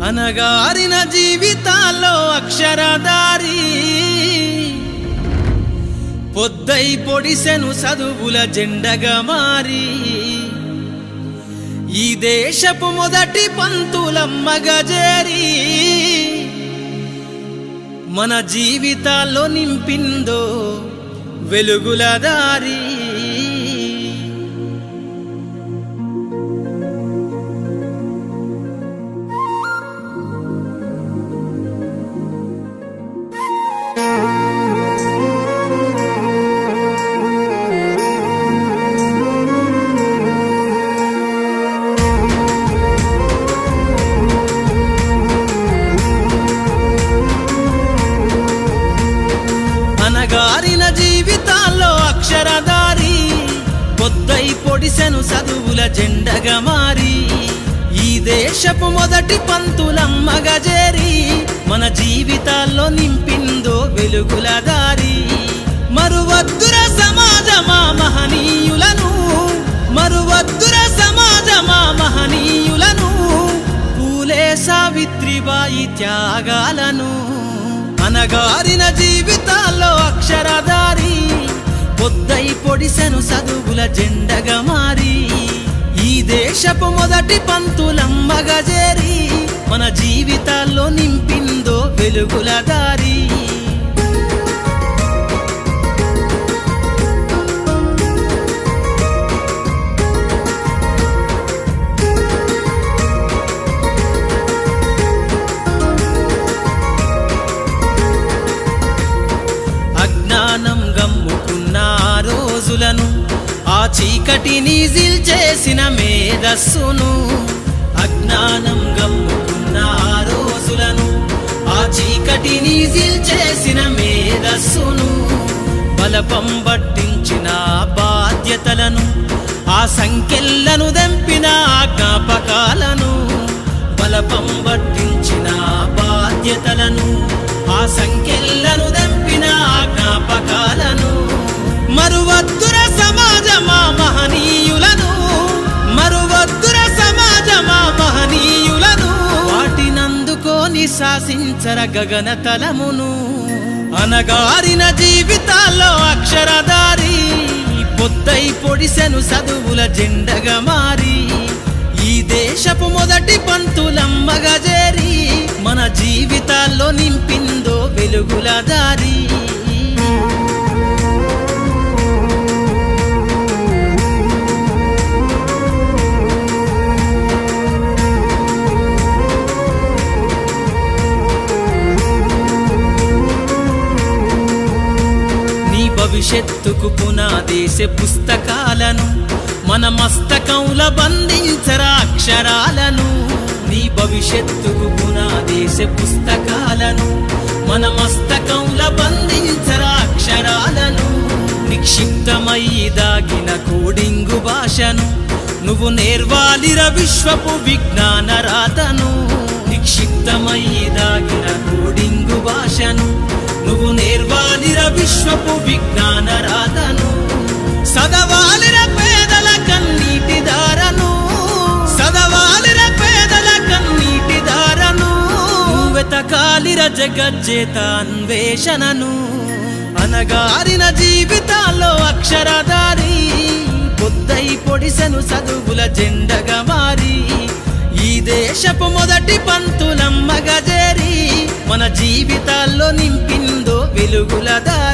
అనగారిన జీవితాల్లో అక్షరదారి పొద్దై పొడిసెను చదువుల జెండగా మారి ఈ దేశపు మొదటి పంతులమ్మగా చేరి మన జీవితాల్లో నింపిందో వెలుగుల దారి అనగారిన జీవితాల్లో అక్షరదారి పొద్దై పొడిసెను చదువుల జెండగా మారి ఈ దేశపు మొదటి పంతులమ్మగా చేరి మన జీవితాల్లో నింపిందో వెలుగుల దారి మరువద్దుర సమాజమా మహనీయులను మరువద్దుర సమాజమా మహనీయులను పూలే సావిత్రిబాయి త్యాగాలను అనగారిన జీవితాల్లో అక్షరదారి పొద్దై పొడిసెను చదువుల జెండగా మారి ఈ దేశపు మొదటి పంతులమ్మగా చేరి మన జీవితాల్లో నింపిందో వెలుగుల దారి అజ్ఞానం గమ్ముకున్న ఆ రోజులను ఆ చీకటిని చేసిన మేధస్సును అజ్ఞానం గమ్ముకున్న ఆ రోజులను ఆ చీకటిని చేసిన మేధస్సును బలపం పట్టించిన బాధ్యతలను ఆ సంఖ్యలను దెంపిన ఆ జ్ఞాపకాలను బలపం పట్టించిన బాధ్యతలను ఆ సంఖ్యలను దెంపిన ఆ జ్ఞాపకాలను మరువద్దుర సమాజమా మహనీయులను మరువద్దుర సమాజమా మహనీయులను వాటినందుకోని శాసించర గగన తలమును అనగారిన జీవితాల్లో అక్షరదారి పొద్దై పొడిసెను చదువుల జెండగా మారి ఈ దేశపు మొదటి పంతులమ్మగా చేరి మన జీవితాల్లో నింపిందో వెలుగుల దారి నీ భవిష్యత్తుకు పునాదేశ పుస్తకాలను మన మస్తకంల బంధించరా అక్షరాలను నీ భవిష్యత్తుకు పునాదేశ పుస్తకాలను మన మస్తకంల బంధించరా అక్షరాలను నిక్షిప్తమై దాగిన కోడింగు భాషను నువ్వు నేర్వాలిర విశ్వపు విజ్ఞాన రాతను నిక్షిప్తమై దాగిన కోడింగు భాషను నువ్వు నేర్వాలిర విశ్వపు విజ్ఞాన రాతను సదవాలిర పేదల కన్నీటి దారను సదవాలిర పేదల కన్నీటి దారను వెతకాలిర జగజ్జేత అన్వేషణను అనగారిన జీవితాల్లో అక్షరదారి పొద్దై పొడిసెను చదువుల జెండగా మారి ఈ దేశపు మొదటి పంతులమ్మగా చేరి మన జీవితాల్లో నింపిందో వెలుగుల దారి